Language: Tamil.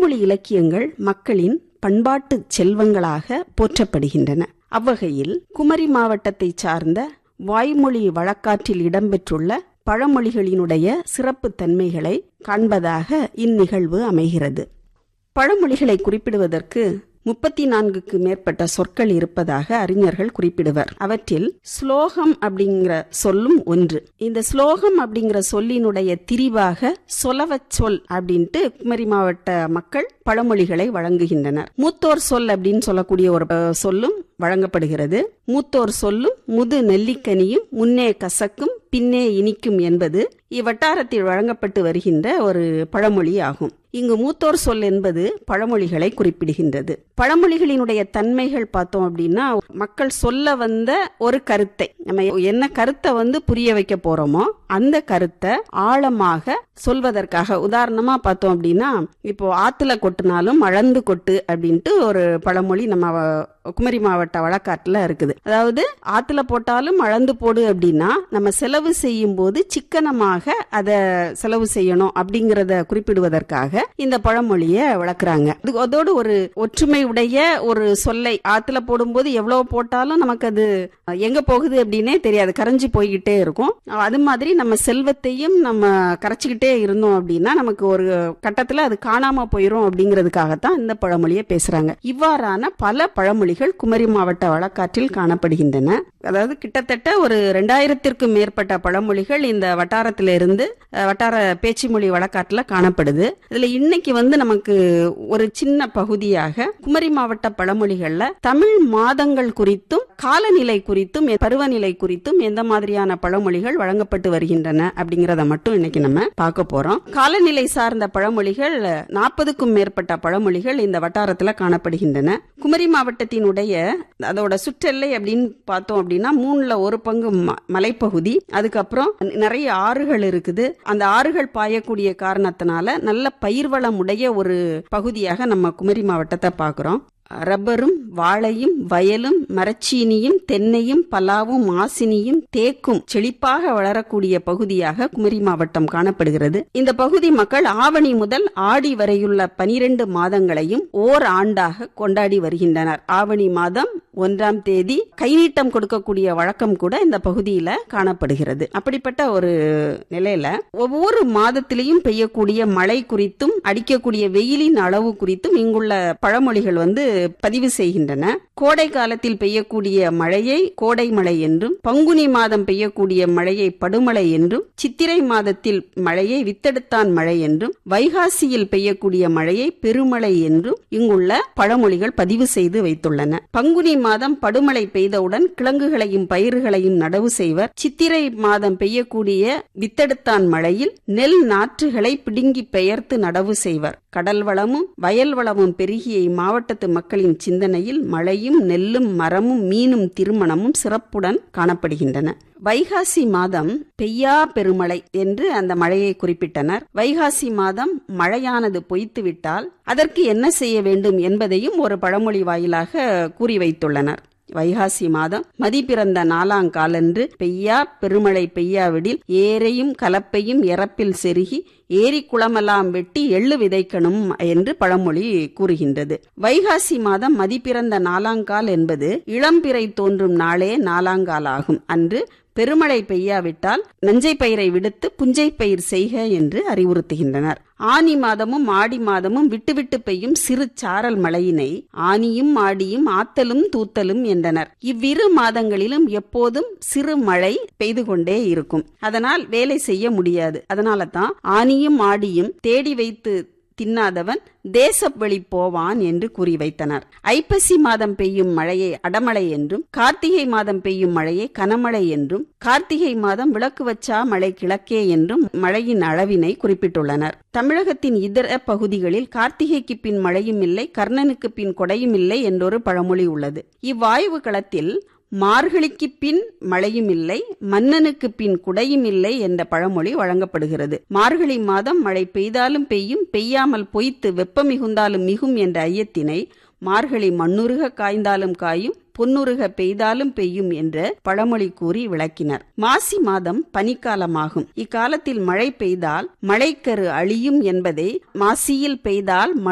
வாய்மொழி இலக்கியங்கள் மக்களின் பண்பாட்டு செல்வங்களாக போற்றப்படுகின்றன அவ்வகையில் குமரி மாவட்டத்தை சார்ந்த வாய்மொழி வழக்காற்றில் இடம்பெற்றுள்ள பழமொழிகளினுடைய சிறப்பு தன்மைகளை காண்பதாக இந்நிகழ்வு அமைகிறது பழமொழிகளை குறிப்பிடுவதற்கு முப்பத்தி நான்குக்கு மேற்பட்ட சொற்கள் இருப்பதாக அறிஞர்கள் குறிப்பிடுவர் அவற்றில் ஸ்லோகம் அப்படிங்கிற சொல்லும் ஒன்று இந்த ஸ்லோகம் அப்படிங்கிற சொல்லினுடைய திரிவாக சொலவச் சொல் அப்படின்ட்டு குமரி மாவட்ட மக்கள் பழமொழிகளை வழங்குகின்றனர் மூத்தோர் சொல் அப்படின்னு சொல்லக்கூடிய ஒரு அஹ், சொல்லும் வழங்கப்படுகிறது மூத்தோர் சொல்லும் முது நெல்லிக்கனியும் முன்னே கசக்கும் பின்னே இனிக்கும் என்பது இவ்வட்டாரத்தில் வழங்கப்பட்டு வருகின்ற ஒரு பழமொழி ஆகும் இங்கு மூத்தோர் சொல் என்பது பழமொழிகளை குறிப்பிடுகின்றது பழமொழிகளினுடைய தன்மைகள் பார்த்தோம் அப்படின்னா மக்கள் சொல்ல வந்த ஒரு கருத்தை நம்ம என்ன கருத்தை வந்து புரிய வைக்க போறோமோ அந்த கருத்தை ஆழமாக சொல்வதற்காக உதாரணமா பார்த்தோம் அப்படின்னா இப்போ ஆத்துல கொட்டினாலும் அளந்து கொட்டு அப்படின்ட்டு ஒரு பழமொழி நம்ம வ- குமரி மாவட்ட வழக்காட்டுல இருக்குது அதாவது ஆத்துல போட்டாலும் அளந்து போடு அப்படின்னா நம்ம செலவு செய்யும் போது சிக்கனமாக அதை செலவு செய்யணும் அப்படிங்கறத குறிப்பிடுவதற்காக இந்த பழமொழியை விளக்குறாங்க அது- அதோடு ஒரு ஒற்றுமை உடைய ஒரு சொல்லை ஆத்துல போடும்போது எவ்வளவு போட்டாலும் நமக்கு அது எங்க போகுது அப்படின்னே தெரியாது கரைஞ்சு போய்கிட்டே இருக்கும் அது மாதிரி நம்ம செல்வத்தையும் நம்ம கரைச்சிக்கிட்டே இருந்தோம் அப்படின்னா நமக்கு ஒரு கட்டத்துல அது காணாம போயிரும் அப்படிங்கிறதுக்காகத்தான் இந்த பழமொழியை பேசுறாங்க இவ்வாறான பல பழமொழிகள் குமரி மாவட்ட வழக்காற்றில் காணப்படுகின்றன அதாவது கிட்டத்தட்ட ஒரு ரெண்டாயிரத்திற்கும் மேற்பட்ட பழமொழிகள் இந்த வட்டாரத்திலிருந்து அஹ், வட்டார பேச்சு மொழி வழக்காட்டுல காணப்படுது இதுல இன்னைக்கு வந்து நமக்கு ஒரு சின்ன பகுதியாக குமரி மாவட்ட பழமொழிகள்ல தமிழ் மாதங்கள் குறித்தும் காலநிலை குறித்தும் எ- பருவநிலை குறித்தும் எந்த மாதிரியான பழமொழிகள் வழங்கப்பட்டு வருகின்றன அப்படிங்கறத மட்டும் இன்னைக்கு நம்ம பார்க்க போறோம் காலநிலை சார்ந்த பழமொழிகள் நாற்பதுக்கும் மேற்பட்ட பழமொழிகள் இந்த வட்டாரத்துல காணப்படுகின்றன குமரி மாவட்டத்தினுடைய அதோட சுற்றெல்லை அப்படின்னு பார்த்தோம் அப்படின்னா மூணுல ஒரு பங்கு ம- மலைப்பகுதி அதுக்கப்புறம் நிறைய ஆறுகள் இருக்குது அந்த ஆறுகள் பாயக்கூடிய காரணத்தினால நல்ல பயிர்வளம் உடைய ஒரு பகுதியாக நம்ம குமரி மாவட்டத்தை பார்க்கிறோம் ரப்பரும் வாழையும் வயலும் மரச்சீனியும் தென்னையும் பலாவும் மாசினியும் தேக்கும் செழிப்பாக வளரக்கூடிய பகுதியாக குமரி மாவட்டம் காணப்படுகிறது இந்த பகுதி மக்கள் ஆவணி முதல் ஆடி வரையுள்ள பனிரெண்டு மாதங்களையும் ஓர் ஆண்டாக கொண்டாடி வருகின்றனர் ஆவணி மாதம் ஒன்றாம் தேதி கைநீட்டம் கொடுக்கக்கூடிய வழக்கம் கூட இந்த பகுதியில காணப்படுகிறது அப்படிப்பட்ட ஒரு நிலையில ஒவ்வொரு மாதத்திலையும் பெய்யக்கூடிய மழை குறித்தும் அடிக்கக்கூடிய வெயிலின் அளவு குறித்தும் இங்குள்ள பழமொழிகள் வந்து பதிவு செய்கின்றன கோடை காலத்தில் பெய்யக்கூடிய மழையை கோடை மழை என்றும் பங்குனி மாதம் பெய்யக்கூடிய மழையை படுமழை என்றும் சித்திரை மாதத்தில் மழையை வித்தெடுத்தான் மழை என்றும் வைகாசியில் பெய்யக்கூடிய மழையை பெருமழை என்றும் இங்குள்ள பழமொழிகள் பதிவு செய்து வைத்துள்ளன பங்குனி மாதம் படுமழை பெய்தவுடன் கிழங்குகளையும் பயிர்களையும் நடவு செய்வர் சித்திரை மாதம் பெய்யக்கூடிய வித்தெடுத்தான் மழையில் நெல் நாற்றுகளை பிடுங்கி பெயர்த்து நடவு செய்வர் கடல் வளமும் வயல் வளமும் பெருகிய இம்மாவட்டத்து மக்களின் சிந்தனையில் மழையும் நெல்லும் மரமும் மீனும் திருமணமும் சிறப்புடன் காணப்படுகின்றன வைகாசி மாதம் பெய்யா பெருமழை என்று அந்த மழையை குறிப்பிட்டனர் வைகாசி மாதம் மழையானது பொய்த்துவிட்டால் அதற்கு என்ன செய்ய வேண்டும் என்பதையும் ஒரு பழமொழி வாயிலாக கூறி வைத்துள்ளனர் வைகாசி மாதம் மதி பிறந்த நாலாங்காலன்று பெய்யா பெருமழை பெய்யாவிடில் ஏரையும் கலப்பையும் எரப்பில் செருகி ஏரி குளமெல்லாம் வெட்டி எள்ளு விதைக்கணும் என்று பழமொழி கூறுகின்றது வைகாசி மாதம் மதி பிறந்த நாலாங்கால் என்பது இளம்பிறை தோன்றும் நாளே நாலாங்கால் ஆகும் அன்று பெருமழை பெய்யாவிட்டால் நஞ்சை பயிரை விடுத்து புஞ்சை பயிர் செய்க என்று அறிவுறுத்துகின்றனர் ஆனி மாதமும் ஆடி மாதமும் விட்டுவிட்டு பெய்யும் சிறு சாரல் மழையினை ஆனியும் ஆடியும் ஆத்தலும் தூத்தலும் என்றனர் இவ்விரு மாதங்களிலும் எப்போதும் சிறு மழை பெய்து கொண்டே இருக்கும் அதனால் வேலை செய்ய முடியாது அதனால தான் ஆனியும் ஆடியும் தேடி வைத்து தின்னாதவன் தேசவழி போவான் என்று கூறி வைத்தனர் ஐப்பசி மாதம் பெய்யும் மழையை அடமழை என்றும் கார்த்திகை மாதம் பெய்யும் மழையை கனமழை என்றும் கார்த்திகை மாதம் விளக்கு வச்சா மழை கிழக்கே என்றும் மழையின் அளவினை குறிப்பிட்டுள்ளனர் தமிழகத்தின் இதர பகுதிகளில் கார்த்திகைக்கு பின் மழையும் இல்லை கர்ணனுக்கு பின் கொடையும் இல்லை என்றொரு பழமொழி உள்ளது இவ்வாய்வு களத்தில் மார்கழிக்கு பின் மழையும் இல்லை மன்னனுக்கு பின் குடையும் இல்லை என்ற பழமொழி வழங்கப்படுகிறது மார்கழி மாதம் மழை பெய்தாலும் பெய்யும் பெய்யாமல் பொய்த்து வெப்பம் மிகுந்தாலும் மிகும் என்ற ஐயத்தினை மார்கழி மண்ணுருக காய்ந்தாலும் காயும் பொன்னுருக பெய்தாலும் பெய்யும் என்ற பழமொழி கூறி விளக்கினர் மாசி மாதம் பனிக்காலமாகும் இக்காலத்தில் மழை பெய்தால் மழைக்கரு அழியும் என்பதை மாசியில் பெய்தால்